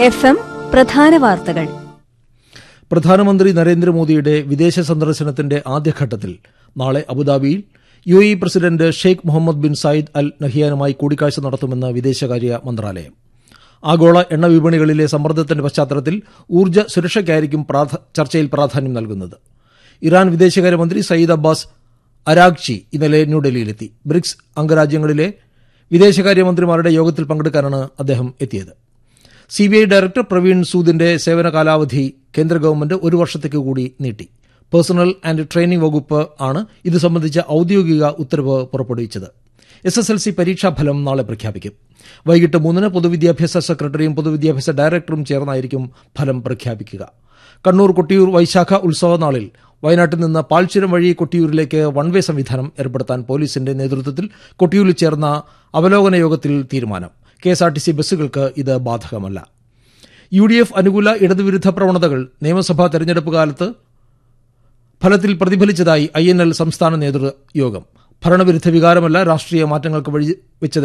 F M പ്രധാന വാർത്തകൾ പ്രധാനമന്ത്രി നരേന്ദ്രമോദിയുടെ വിദേശ സന്ദർശനത്തിന്റെ ആദ്യഘട്ടത്തിൽ നാളെ അബുദാബിയിൽ U A president Sheikh Mohammed bin Zayed Al നഹിയാനുമായി കൂടിക്കാഴ്ച നടത്തുമെന്ന് വിദേശകാര്യ മന്ത്രാലയം ആഗോള എണ്ണ വിപണികളിലെ സമ്മർദ്ദത്തിന്റെ പശ്ചാത്തലത്തിൽ ഊർജ്ജ സുരക്ഷയ്ക്കായിരിക്കും പ്രാധ- ചർച്ചയിൽ പ്രാധാന്യം നൽകുന്നത് ഇറാൻ വിദേശകാര്യമന്ത്രി സയ്യിദ് അബ്ബാസ് അരാഗ്ചി ഇന്നലെ ന്യൂഡൽഹിയിലെത്തി ബ്രിക്സ് അംഗരാജ്യങ്ങളിലെ വിദേശകാര്യമന്ത്രിമാരുടെ യോഗത്തിൽ പങ്കെടുക്കാനാണ് അദ്ദേഹം എത്തിയത് സിബിഐ ഡയറക്ടർ പ്രവീൺ സൂദിന്റെ സേവന കാലാവധി കേന്ദ്ര ഗവൺമെന്റ് ഒരു വർഷത്തേക്ക് കൂടി നീട്ടി പേഴ്സണൽ ആൻഡ് ട്രെയിനിംഗ് വകുപ്പ് ആണ് ഇത് സംബന്ധിച്ച ഔദ്യോഗിക ഉത്തരവ് പുറപ്പെടുവിച്ചത് എസ് എസ് എൽ സി പരീക്ഷാഫലം നാളെ പ്രഖ്യാപിക്കും വൈകിട്ട് മൂന്നിന് പൊതുവിദ്യാഭ്യാസ സെക്രട്ടറിയും പൊതുവിദ്യാഭ്യാസ ഡയറക്ടറും ചേർന്നായിരിക്കും ഫലം പ്രഖ്യാപിക്കുക കണ്ണൂർ കൊട്ടിയൂർ വൈശാഖ ഉത്സവ നാളിൽ വയനാട്ടിൽ നിന്ന് പാൽച്ചുരം വഴി കൊട്ടിയൂരിലേക്ക് വൺ വേ സംവിധാനം ഏർപ്പെടുത്താൻ പോലീസിന്റെ നേതൃത്വത്തിൽ കൊട്ടിയൂരിൽ ചേർന്ന അവലോകന യോഗത്തിൽ തീരുമാനം കെഎസ്ആർടിസി ബസ്സുകൾക്ക് ഇത് ബാധകമല്ല യു ഡി എഫ് അനുകൂല ഇടതുവിരുദ്ധ പ്രവണതകൾ നിയമസഭാ തെരഞ്ഞെടുപ്പ് കാലത്ത് ഫലത്തിൽ പ്രതിഫലിച്ചതായി ഐ എൻ എൽ സംസ്ഥാന നേതൃയോഗം ഭരണവിരുദ്ധ വികാരമല്ല രാഷ്ട്രീയ മാറ്റങ്ങൾക്ക് വഴി വെച്ചത്